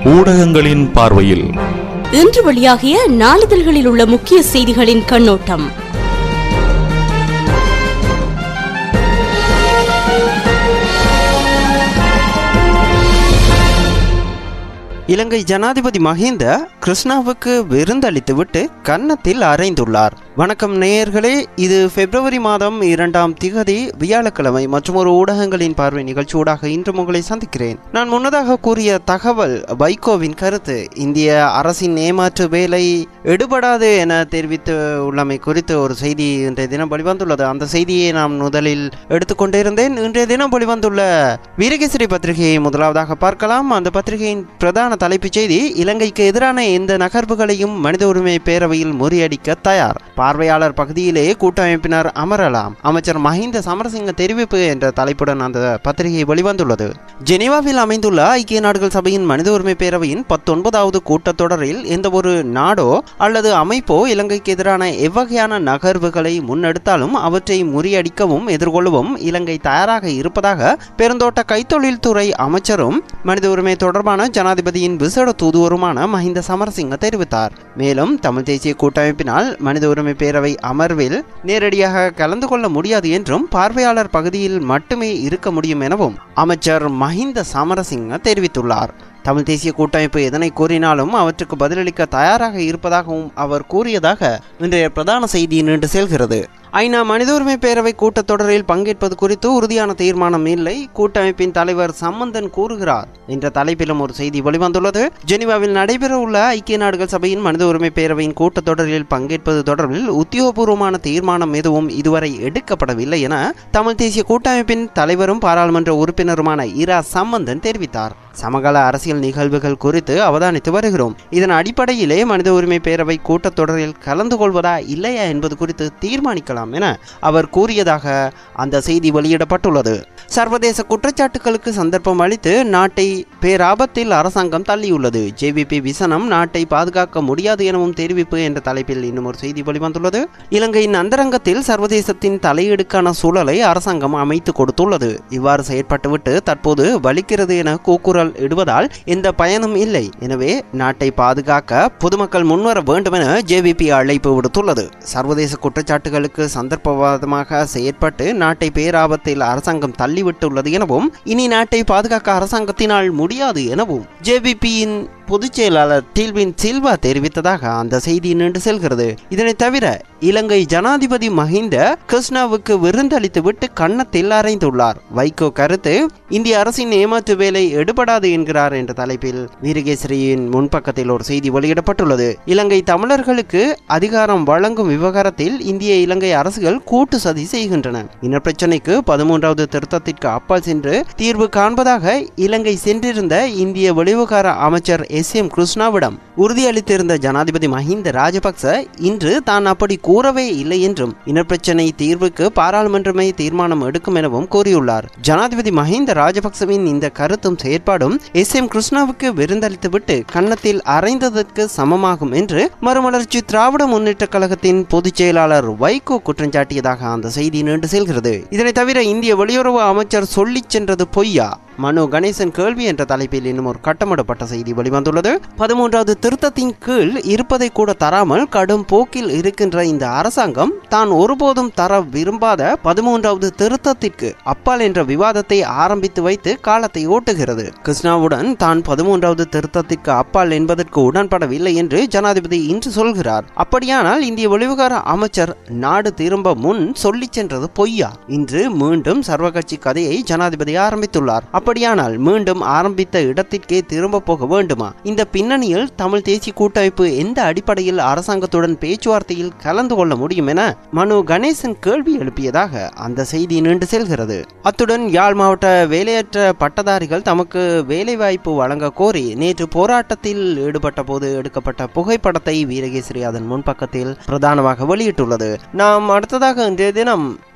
ஊடகங்களின் பார்வையில் இன்று வெளியாகிய நாளிதழ்களில் உள்ள முக்கிய செய்திகளின் கண்ணோட்டம் இலங்கை ஜனாதிபதி மஹிந்த கிருஷ்ணாவுக்கு விருந்தளித்துவிட்டு கன்னத்தில் அறைந்துள்ளார் வணக்கம் நேயர்களே இது பிப்ரவரி மாதம் இரண்டாம் திகதி வியாழக்கிழமை மற்றும் ஒரு ஊடகங்களின் பார்வை நிகழ்ச்சியூடாக இன்று உங்களை சந்திக்கிறேன் நான் முன்னதாக கூறிய தகவல் வைகோவின் கருத்து இந்திய அரசின் ஏமாற்று வேலை எடுபடாது என தெரிவித்து உள்ளமை குறித்து ஒரு செய்தி இன்றைய தினம் வெளிவந்துள்ளது அந்த செய்தியை நான் முதலில் எடுத்துக்கொண்டிருந்தேன் இன்றைய தினம் வெளிவந்துள்ள வீரகேசரி பத்திரிகையை முதலாவதாக பார்க்கலாம் அந்த பத்திரிகையின் பிரதான தலைப்புச் செய்தி இலங்கைக்கு எதிரான எந்த நகர்வுகளையும் மனித உரிமை பேரவையில் முறியடிக்க தயார் பார்வையாளர் பகுதியிலே கூட்டமைப்பினர் அமரலாம் அமைச்சர் மஹிந்த சமரசிங்க தெரிவிப்பு என்ற தலைப்புடன் அந்த பத்திரிகை வெளிவந்துள்ளது ஜெனீவாவில் அமைந்துள்ள ஐக்கிய நாடுகள் சபையின் மனித உரிமை பேரவையின் பத்தொன்பதாவது கூட்டத்தொடரில் எந்த ஒரு நாடோ அல்லது அமைப்போ இலங்கைக்கு எதிரான எவ்வகையான நகர்வுகளை முன்னெடுத்தாலும் அவற்றை முறியடிக்கவும் எதிர்கொள்ளவும் இலங்கை தயாராக இருப்பதாக பெருந்தோட்ட கைத்தொழில் துறை அமைச்சரும் மனித உரிமை தொடர்பான ஜனாதிபதியின் விசேட தூதுவருமான மஹிந்த சமரசிங்க தெரிவித்தார் மேலும் தமிழ் தேசிய கூட்டமைப்பினால் மனித உரிமை பேரவை அமர்வில் நேரடியாக கலந்து கொள்ள முடியாது என்றும் பார்வையாளர் பகுதியில் மட்டுமே இருக்க முடியும் எனவும் அமைச்சர் மஹிந்த சமரசிங்க தெரிவித்துள்ளார் தமிழ் தேசிய கூட்டமைப்பு எதனை கூறினாலும் அவற்றுக்கு பதிலளிக்க தயாராக இருப்பதாகவும் அவர் கூறியதாக இன்றைய பிரதான செய்தி நின்று செல்கிறது ஐநா மனித உரிமை பேரவை கூட்டத்தொடரில் பங்கேற்பது குறித்து உறுதியான தீர்மானம் இல்லை கூட்டமைப்பின் தலைவர் சம்பந்தன் கூறுகிறார் என்ற தலைப்பிலும் ஒரு செய்தி வெளிவந்துள்ளது ஜெனீவாவில் நடைபெறவுள்ள ஐக்கிய நாடுகள் சபையின் மனித உரிமை பேரவையின் கூட்டத்தொடரில் பங்கேற்பது தொடர்பில் உத்தியோகபூர்வமான தீர்மானம் எதுவும் இதுவரை எடுக்கப்படவில்லை என தமிழ் தேசிய கூட்டமைப்பின் தலைவரும் பாராளுமன்ற உறுப்பினருமான இரா சம்பந்தன் தெரிவித்தார் சமகால அரசியல் நிகழ்வுகள் குறித்து அவதானித்து வருகிறோம் இதன் அடிப்படையிலே மனித உரிமை பேரவை கூட்டத்தொடரில் கலந்து கொள்வதா இல்லையா என்பது குறித்து தீர்மானிக்கலாம் என அவர் கூறியதாக அந்த செய்தி வெளியிடப்பட்டுள்ளது சர்வதேச குற்றச்சாட்டுகளுக்கு சந்தர்ப்பம் அளித்து நாட்டை பேராபத்தில் அரசாங்கம் தள்ளியுள்ளது ஜேவிபி விசனம் நாட்டை பாதுகாக்க முடியாது எனவும் தெரிவிப்பு என்ற தலைப்பில் இன்னும் ஒரு செய்தி வெளிவந்துள்ளது இலங்கையின் அந்தரங்கத்தில் சர்வதேசத்தின் தலையீடுக்கான சூழலை அரசாங்கம் அமைத்து கொடுத்துள்ளது இவ்வாறு செயற்பட்டுவிட்டு தற்போது வலிக்கிறது என கூக்குரல் இடுவதால் எந்த பயனும் இல்லை எனவே நாட்டை பாதுகாக்க பொதுமக்கள் முன்வர வேண்டும் என ஜேவிபி அழைப்பு விடுத்துள்ளது சர்வதேச குற்றச்சாட்டுகளுக்கு சந்தர்ப்பவாதமாக செயற்பட்டு நாட்டை பேராபத்தில் அரசாங்கம் தள்ளிவிட்டுள்ளது எனவும் இனி நாட்டை பாதுகாக்க அரசாங்கத்தினால் முடியாது எனவும் ஜேவிபியின் பொதுச் செயலாளர் டில்வின் சில்வா தெரிவித்ததாக அந்த செய்தி நின்று செல்கிறது இதனை தவிர இலங்கை ஜனாதிபதி மஹிந்த கிருஷ்ணாவுக்கு விருந்தளித்துவிட்டு கன்னத்தில் அறைந்துள்ளார் வைகோ கருத்து இந்திய அரசின் ஏமாற்று வேலை எடுபடாது என்கிறார் என்ற தலைப்பில் வீரகேசரியின் முன்பக்கத்தில் ஒரு செய்தி வெளியிடப்பட்டுள்ளது இலங்கை தமிழர்களுக்கு அதிகாரம் வழங்கும் விவகாரத்தில் இந்திய இலங்கை அரசுகள் கூட்டு சதி செய்கின்றன இனப்பிரச்சினைக்கு பதிமூன்றாவது திருத்தத்திற்கு அப்பால் சென்று தீர்வு காண்பதாக இலங்கை சென்றிருந்த இந்திய வெளிவிவகார அமைச்சர் எஸ் எம் கிருஷ்ணாவிடம் உறுதியளித்திருந்த ஜனாதிபதி மஹிந்த ராஜபக்ச இன்று தான் அப்படி கூறவே இல்லை என்றும் இனப்பிரச்சினை தீர்வுக்கு பாராளுமன்றமே தீர்மானம் எடுக்கும் எனவும் கூறியுள்ளார் ஜனாதிபதி மஹிந்த ராஜபக்சவின் இந்த கருத்தும் செயற்பாடும் எஸ் எம் கிருஷ்ணாவுக்கு விருந்தளித்துவிட்டு கன்னத்தில் அறைந்ததற்கு சமமாகும் என்று மறுமலர்ச்சி திராவிட முன்னேற்ற கழகத்தின் பொதுச் செயலாளர் வைகோ குற்றம் சாட்டியதாக அந்த செய்தி நீண்டு செல்கிறது இதனை தவிர இந்திய வெளியுறவு அமைச்சர் சொல்லிச் சென்றது பொய்யா மனு கணேசன் கேள்வி என்ற தலைப்பில் இன்னும் ஒரு கட்டமிடப்பட்ட செய்தி வெளிவந்துள்ளது பதிமூன்றாவது திருத்தத்தின் கீழ் இருப்பதை கூட தராமல் கடும் போக்கில் இருக்கின்ற இந்த அரசாங்கம் தான் ஒருபோதும் தர விரும்பாத பதிமூன்றாவது திருத்தத்திற்கு அப்பால் என்ற விவாதத்தை ஆரம்பித்து வைத்து காலத்தை ஓட்டுகிறது கிருஷ்ணாவுடன் தான் பதிமூன்றாவது திருத்தத்திற்கு அப்பால் என்பதற்கு உடன்படவில்லை என்று ஜனாதிபதி இன்று சொல்கிறார் அப்படியானால் இந்திய வெளிவிவகார அமைச்சர் நாடு திரும்ப முன் சொல்லிச் சென்றது பொய்யா இன்று மீண்டும் சர்வகட்சி கதையை ஜனாதிபதி ஆரம்பித்துள்ளார் அப்படியானால் மீண்டும் ஆரம்பித்த இடத்திற்கே திரும்ப போக வேண்டுமா இந்த பின்னணியில் தமிழ் தேசிய கூட்டமைப்பு எந்த அடிப்படையில் அரசாங்கத்துடன் பேச்சுவார்த்தையில் கலந்து கொள்ள முடியும் என மனு கணேசன் கேள்வி எழுப்பியதாக அந்த செய்தி நீண்டு செல்கிறது அத்துடன் யாழ் மாவட்ட வேலையற்ற பட்டதாரிகள் தமக்கு வேலைவாய்ப்பு வழங்க கோரி நேற்று போராட்டத்தில் ஈடுபட்ட போது எடுக்கப்பட்ட புகைப்படத்தை வீரகேசரி அதன் முன்பக்கத்தில் பிரதானமாக வெளியிட்டுள்ளது நாம் அடுத்ததாக இன்றைய தினம்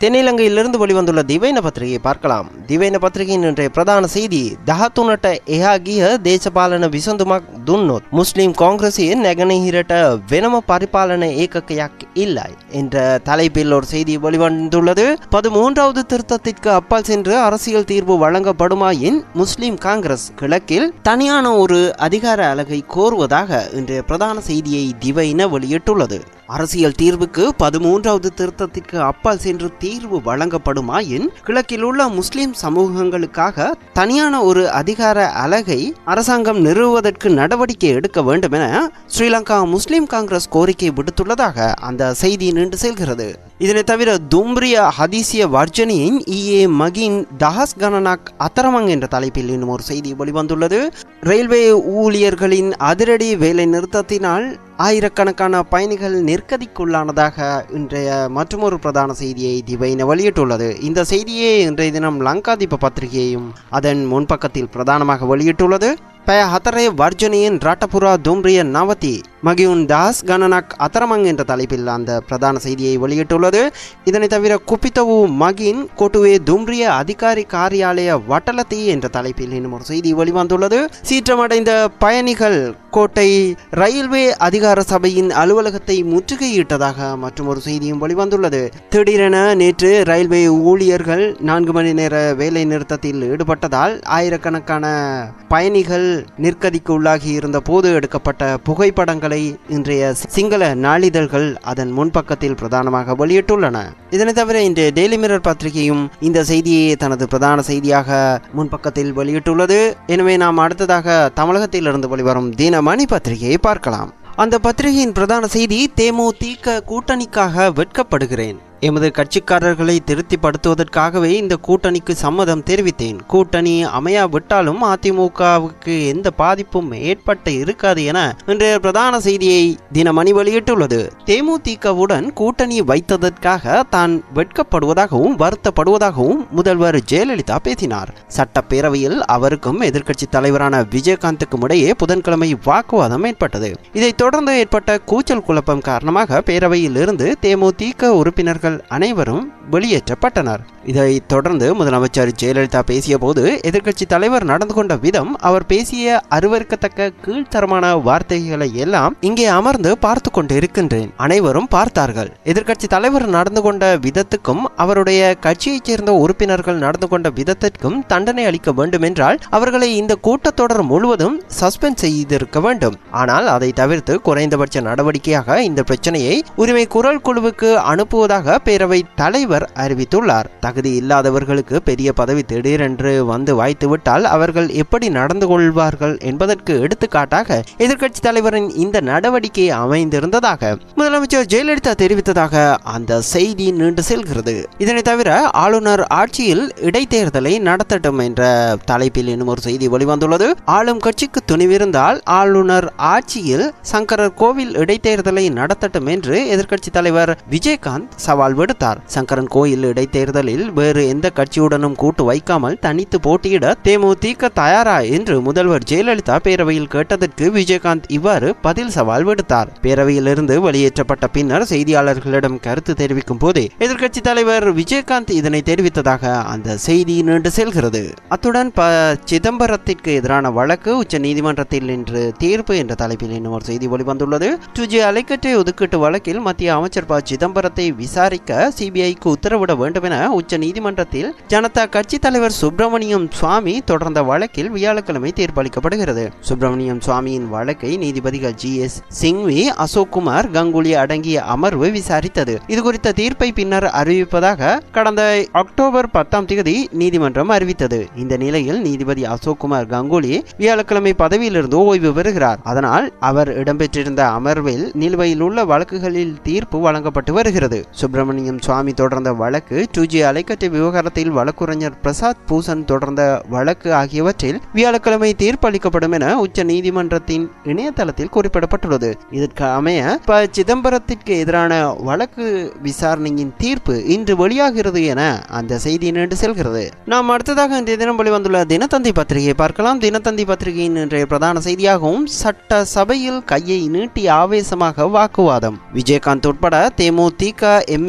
தென்னிலங்கையிலிருந்து வெளிவந்துள்ள திவைன பத்திரிகையை பார்க்கலாம் திவைன பத்திரிகையின் இன்றைய பிரதான செய்தி දහතුනට එහා ගිය දේශපාලන විසඳුමක් දුන්නොත් முஸ்லிம் காங்கிரசின் நெகனஹிரட்ட வெனம பரிபாலன ஏகக்கையாக் இல்லை என்ற தலைப்பில் ஒரு செய்தி வெளிவந்துள்ளது பதிமூன்றாவது திருத்தத்திற்கு அப்பால் சென்று அரசியல் தீர்வு வழங்கப்படுமாயின் முஸ்லிம் காங்கிரஸ் கிழக்கில் தனியான ஒரு அதிகார அலகை கோருவதாக இன்றைய பிரதான செய்தியை திவைன வெளியிட்டுள்ளது அரசியல் தீர்வுக்கு பதிமூன்றாவது திருத்தத்திற்கு அப்பால் சென்று தீர்வு வழங்கப்படுமாயின் கிழக்கில் உள்ள முஸ்லிம் சமூகங்களுக்காக தனியான ஒரு அதிகார அலகை அரசாங்கம் நிறுவுவதற்கு நடவடிக்கை எடுக்க வேண்டும் என ஸ்ரீலங்கா முஸ்லிம் காங்கிரஸ் கோரிக்கை விடுத்துள்ளதாக அந்த செய்தி நின்று செல்கிறது இதனை தவிர தும்ரிய ஹதீசிய வர்ஜனியின் இஏ மகின் தஹஸ் கணனாக் அத்தரமங் என்ற தலைப்பில் இன்னும் ஒரு செய்தி வெளிவந்துள்ளது ரயில்வே ஊழியர்களின் அதிரடி வேலை நிறுத்தத்தினால் ஆயிரக்கணக்கான பயணிகள் நெருக்கடிக்குள்ளானதாக இன்றைய மற்றொரு பிரதான செய்தியை திவைன வெளியிட்டுள்ளது இந்த செய்தியே இன்றைய தினம் லங்காதீப பத்திரிகையையும் அதன் முன்பக்கத்தில் பிரதானமாக வெளியிட்டுள்ளது பய ஹத்தரே வர்ஜனியின் ராட்டபுரா தும்ரிய நவதி மகியுன் தாஸ் கணனாக் அத்தரமங் என்ற தலைப்பில் அந்த பிரதான செய்தியை வெளியிட்டுள்ளது இதனை தவிர குப்பித்தவு மகின் கொட்டுவே தும்ரிய அதிகாரி காரியாலய வட்டலத்தி என்ற தலைப்பில் இன்னும் ஒரு செய்தி வெளிவந்துள்ளது சீற்றமடைந்த பயணிகள் கோட்டை ரயில்வே அதிகார சபையின் அலுவலகத்தை முற்றுகையிட்டதாக மற்றும் ஒரு செய்தியும் வெளிவந்துள்ளது திடீரென நேற்று ரயில்வே ஊழியர்கள் நான்கு மணி நேர வேலை நிறுத்தத்தில் ஈடுபட்டதால் ஆயிரக்கணக்கான பயணிகள் நிற்கதிக்கு உள்ளாகி இருந்த போது எடுக்கப்பட்ட புகைப்படங்களை இன்றைய சிங்கள நாளிதழ்கள் அதன் முன்பக்கத்தில் பிரதானமாக வெளியிட்டுள்ளன இதனை தவிர இன்றைய டெய்லி மிரர் பத்திரிகையும் இந்த செய்தியை தனது பிரதான செய்தியாக முன்பக்கத்தில் வெளியிட்டுள்ளது எனவே நாம் அடுத்ததாக தமிழகத்திலிருந்து வெளிவரும் தினமணி பத்திரிகையை பார்க்கலாம் அந்த பத்திரிகையின் பிரதான செய்தி தேமுதிக கூட்டணிக்காக வெட்கப்படுகிறேன் எமது கட்சிக்காரர்களை திருப்திப்படுத்துவதற்காகவே இந்த கூட்டணிக்கு சம்மதம் தெரிவித்தேன் கூட்டணி அமையாவிட்டாலும் அதிமுகவுக்கு எந்த பாதிப்பும் ஏற்பட்டு இருக்காது என இன்றைய பிரதான செய்தியை தினமணி வெளியிட்டுள்ளது தேமுதிகவுடன் கூட்டணி வைத்ததற்காக தான் வெட்கப்படுவதாகவும் வருத்தப்படுவதாகவும் முதல்வர் ஜெயலலிதா பேசினார் சட்டப்பேரவையில் அவருக்கும் எதிர்க்கட்சி தலைவரான விஜயகாந்துக்கும் இடையே புதன்கிழமை வாக்குவாதம் ஏற்பட்டது இதைத் தொடர்ந்து ஏற்பட்ட கூச்சல் குழப்பம் காரணமாக பேரவையில் இருந்து தேமுதிக உறுப்பினர்கள் அனைவரும் வெளியேற்றப்பட்டனர் இதைத் தொடர்ந்து முதலமைச்சர் ஜெயலலிதா பேசிய போது எதிர்க்கட்சி தலைவர் நடந்து கொண்ட விதம் அவர் பேசிய அருவருக்கத்தக்க கீழ்த்தரமான வார்த்தைகளை எல்லாம் இங்கே அமர்ந்து பார்த்து கொண்டு இருக்கின்றேன் அனைவரும் பார்த்தார்கள் எதிர்க்கட்சி தலைவர் நடந்து கொண்ட விதத்துக்கும் அவருடைய கட்சியைச் சேர்ந்த உறுப்பினர்கள் நடந்து கொண்ட விதத்திற்கும் தண்டனை அளிக்க வேண்டும் என்றால் அவர்களை இந்த கூட்டத்தொடர் முழுவதும் சஸ்பெண்ட் செய்திருக்க வேண்டும் ஆனால் அதை தவிர்த்து குறைந்தபட்ச நடவடிக்கையாக இந்த பிரச்சனையை உரிமை குரல் குழுவுக்கு அனுப்புவதாக பேரவை தலைவர் அறிவித்துள்ளார் தகுதி இல்லாதவர்களுக்கு பெரிய பதவி திடீரென்று வந்து வாய்த்துவிட்டால் அவர்கள் எப்படி நடந்து கொள்வார்கள் என்பதற்கு எடுத்துக்காட்டாக எதிர்க்கட்சி தலைவரின் இந்த நடவடிக்கை அமைந்திருந்ததாக முதலமைச்சர் ஜெயலலிதா தெரிவித்ததாக அந்த செய்தி நீண்டு செல்கிறது இதனை தவிர ஆளுநர் ஆட்சியில் இடைத்தேர்தலை நடத்தட்டும் என்ற தலைப்பில் இன்னும் ஒரு செய்தி வெளிவந்துள்ளது ஆளும் கட்சிக்கு துணிவிருந்தால் ஆளுநர் ஆட்சியில் சங்கரர் கோவில் இடைத்தேர்தலை நடத்தட்டும் என்று எதிர்க்கட்சி தலைவர் விஜயகாந்த் சவால் விடுத்தார் சங்கரன் கோயில் இடைத்தேர்தலில் வேறு எந்த கட்சியுடனும் கூட்டு வைக்காமல் தனித்து போட்டியிட தேமுதிக தயாரா என்று முதல்வர் ஜெயலலிதா பேரவையில் கேட்டதற்கு விஜயகாந்த் இவ்வாறு பதில் சவால் விடுத்தார் பேரவையிலிருந்து வெளியேற்றப்பட்ட பின்னர் செய்தியாளர்களிடம் கருத்து தெரிவிக்கும் போது எதிர்க்கட்சி தலைவர் விஜயகாந்த் இதனை தெரிவித்ததாக அந்த செய்தி நீண்டு செல்கிறது அத்துடன் ப சிதம்பரத்திற்கு எதிரான வழக்கு உச்ச நீதிமன்றத்தில் இன்று தீர்ப்பு என்ற தலைப்பில் இன்னும் ஒரு செய்தி வெளிவந்துள்ளது டுஜி அலைக்கற்றை ஒதுக்கீட்டு வழக்கில் மத்திய அமைச்சர் ப சிதம்பரத்தை விசாரிக்க சிபிஐக்கு உத்தரவிட வேண்டும் என உச்ச நீதிமன்றத்தில் ஜனதா கட்சி தலைவர் சுப்பிரமணியம் சுவாமி தொடர்ந்த வழக்கில் வியாழக்கிழமை தீர்ப்பளிக்கப்படுகிறது சுப்பிரமணியம் சுவாமியின் வழக்கை நீதிபதிகள் ஜி எஸ் சிங்வி அசோக் குமார் கங்குலி அடங்கிய அமர்வு விசாரித்தது இது குறித்த தீர்ப்பை பின்னர் அறிவிப்பதாக கடந்த அக்டோபர் பத்தாம் தேதி நீதிமன்றம் அறிவித்தது இந்த நிலையில் நீதிபதி அசோக் குமார் கங்குலி வியாழக்கிழமை பதவியிலிருந்து ஓய்வு பெறுகிறார் அதனால் அவர் இடம்பெற்றிருந்த அமர்வில் நிலுவையில் உள்ள வழக்குகளில் தீர்ப்பு வழங்கப்பட்டு வருகிறது சுப்பிரமணியம் சுவாமி தொடர்ந்த வழக்கு டூ ஜி அலைக்கட்டு விவகாரத்தில் வழக்குரைஞர் பிரசாத் பூசன் தொடர்ந்த வழக்கு ஆகியவற்றில் வியாழக்கிழமை தீர்ப்பு அளிக்கப்படும் என உச்ச நீதிமன்றத்தின் இணையதளத்தில் குறிப்பிடப்பட்டுள்ளது இதற்கு அமைய ப சிதம்பரத்திற்கு எதிரான வழக்கு விசாரணையின் தீர்ப்பு இன்று வெளியாகிறது என அந்த செய்தி நீண்டு செல்கிறது நாம் அடுத்ததாக இன்றைய தினம் வெளிவந்துள்ள தினத்தந்தி பத்திரிகையை பார்க்கலாம் தினத்தந்தி பத்திரிகையின் இன்றைய பிரதான செய்தியாகவும் சட்ட சபையில் கையை நீட்டி ஆவேசமாக வாக்குவாதம் விஜயகாந்த் உட்பட தேமுதிக எம்எல்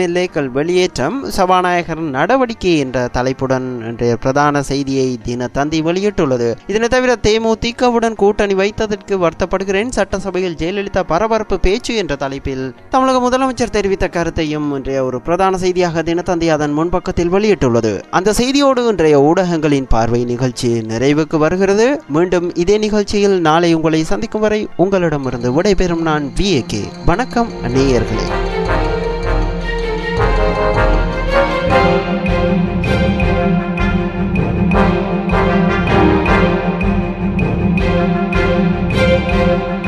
எம்எல்ஏக்கள் வெளியேற்றம் சபாநாயகர் நடவடிக்கை என்ற தலைப்புடன் இன்றைய பிரதான செய்தியை தினத்தந்தி வெளியிட்டுள்ளது இதனை தவிர தேமுதிகவுடன் கூட்டணி வைத்ததற்கு வருத்தப்படுகிறேன் சட்டசபையில் ஜெயலலிதா பரபரப்பு பேச்சு என்ற தலைப்பில் தமிழக முதலமைச்சர் தெரிவித்த கருத்தையும் இன்றைய ஒரு பிரதான செய்தியாக தினத்தந்தி அதன் முன்பக்கத்தில் வெளியிட்டுள்ளது அந்த செய்தியோடு இன்றைய ஊடகங்களின் பார்வை நிகழ்ச்சி நிறைவுக்கு வருகிறது மீண்டும் இதே நிகழ்ச்சியில் நாளை உங்களை சந்திக்கும் வரை உங்களிடமிருந்து விடைபெறும் நான் வி கே வணக்கம் நேயர்களே Thank you.